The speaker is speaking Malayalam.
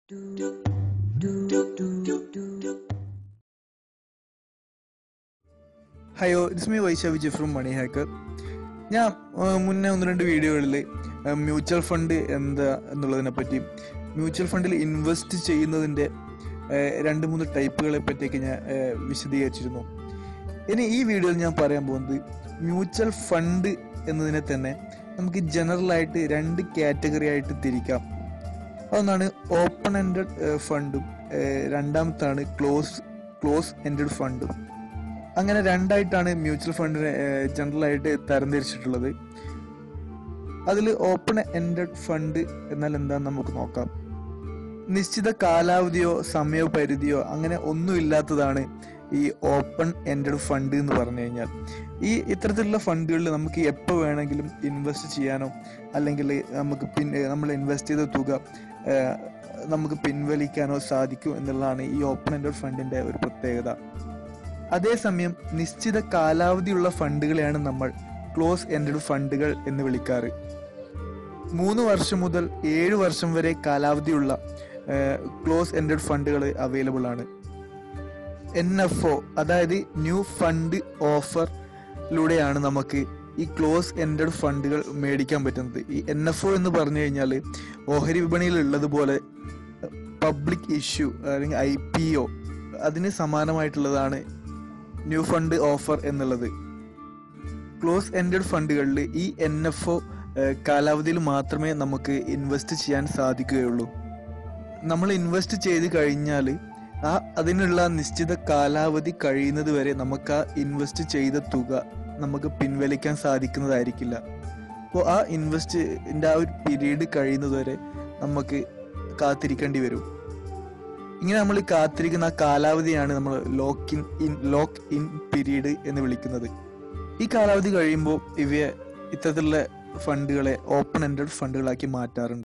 ഹയോ it's me Vaisha Vijay from money hacker ഞാൻ ആ, മുന്നേ ഒന്ന് രണ്ട് വീഡിയോകളിൽ മ്യൂച്വൽ ഫണ്ട് എന്താ എന്നുള്ളതിനെ പറ്റി മ്യൂച്വൽ ഫണ്ടിൽ ഇൻവെസ്റ്റ് ചെയ്യുന്നതിൻ്റെ ആ, രണ്ട് മൂന്ന് ടൈപ്പുകളെ പറ്റിയൊക്കെ ഞാൻ ആ, വിശദീകരിച്ചിരുന്നു ഇനി ഈ വീഡിയോയിൽ ഞാൻ പറയാൻ പോകുന്നത് മ്യൂച്വൽ ഫണ്ട് എന്നതിനെ തന്നെ നമുക്ക് ജനറൽ ആയിട്ട് രണ്ട് കാറ്റഗറി ആയിട്ട് തിരിക്കാം അതൊന്നാണ് ഓപ്പൺ എൻഡഡ് ഫണ്ടും രണ്ടാമത്താണ് ക്ലോസ് ക്ലോസ് എൻഡഡ് ഫണ്ടും അങ്ങനെ രണ്ടായിട്ടാണ് മ്യൂച്വൽ ഫണ്ടിനെ ജനറൽ ആയിട്ട് തരംതിരിച്ചിട്ടുള്ളത് അതിൽ ഓപ്പൺ എൻഡഡ് ഫണ്ട് എന്നാൽ എന്താന്ന് നമുക്ക് നോക്കാം നിശ്ചിത കാലാവധിയോ സമയപരിധിയോ അങ്ങനെ ഒന്നുമില്ലാത്തതാണ് ഈ ഓപ്പൺ എൻഡഡ് ഫണ്ട് എന്ന് പറഞ്ഞു കഴിഞ്ഞാൽ ഈ ഇത്തരത്തിലുള്ള ഫണ്ടുകളിൽ നമുക്ക് എപ്പോൾ വേണമെങ്കിലും ഇൻവെസ്റ്റ് ചെയ്യാനോ അല്ലെങ്കിൽ നമുക്ക് പിൻ നമ്മൾ ഇൻവെസ്റ്റ് ചെയ്ത തുക ഏഹ്, നമുക്ക് പിൻവലിക്കാനോ സാധിക്കും എന്നുള്ളതാണ് ഈ ഓപ്പൺ എൻഡഡ് ഫണ്ടിന്റെ ഒരു പ്രത്യേകത അതേസമയം നിശ്ചിത കാലാവധിയുള്ള ഫണ്ടുകളെയാണ് നമ്മൾ ക്ലോസ് എൻഡഡ് ഫണ്ടുകൾ എന്ന് വിളിക്കാറ് മൂന്ന് വർഷം മുതൽ ഏഴ് വർഷം വരെ കാലാവധിയുള്ള ക്ലോസ് എൻഡഡ് ഫണ്ടുകൾ അവൈലബിൾ ആണ് എൻ എഫ് ഒ അതായത് ന്യൂ ഫണ്ട് ഓഫറിലൂടെയാണ് നമുക്ക് ഈ ക്ലോസ് എൻഡഡ് ഫണ്ടുകൾ മേടിക്കാൻ പറ്റുന്നത് ഈ എൻ എഫ് ഒ എന്ന് പറഞ്ഞു കഴിഞ്ഞാൽ ഓഹരി വിപണിയിൽ ഉള്ളതുപോലെ പബ്ലിക് ഇഷ്യൂ അല്ലെങ്കിൽ ഐ പി ഒ അതിന് സമാനമായിട്ടുള്ളതാണ് ന്യൂ ഫണ്ട് ഓഫർ എന്നുള്ളത് ക്ലോസ് എൻഡഡ് ഫണ്ടുകളിൽ ഈ എൻ എഫ് ഒ കാലാവധിയിൽ മാത്രമേ നമുക്ക് ഇൻവെസ്റ്റ് ചെയ്യാൻ സാധിക്കുകയുള്ളൂ നമ്മൾ ഇൻവെസ്റ്റ് ചെയ്ത് കഴിഞ്ഞാൽ ആ അതിനുള്ള നിശ്ചിത കാലാവധി കഴിയുന്നത് വരെ നമുക്ക് ആ ഇൻവെസ്റ്റ് ചെയ്ത തുക നമുക്ക് പിൻവലിക്കാൻ സാധിക്കുന്നതായിരിക്കില്ല അപ്പോൾ ആ ഇൻവെസ്റ്റിൻ്റെ ആ ഒരു പീരീഡ് കഴിയുന്നത് വരെ നമുക്ക് കാത്തിരിക്കേണ്ടി വരും ഇങ്ങനെ നമ്മൾ ഈ കാത്തിരിക്കുന്ന ആ കാലാവധിയാണ് നമ്മൾ lock in in lock in period എന്ന് വിളിക്കുന്നത് ഈ കാലാവധി കഴിയുമ്പോൾ ഇവയെ ഇത്തരത്തിലുള്ള ഫണ്ടുകളെ ഓപ്പൺ എൻഡഡ് ഫണ്ടുകളാക്കി മാറ്റാറുണ്ട്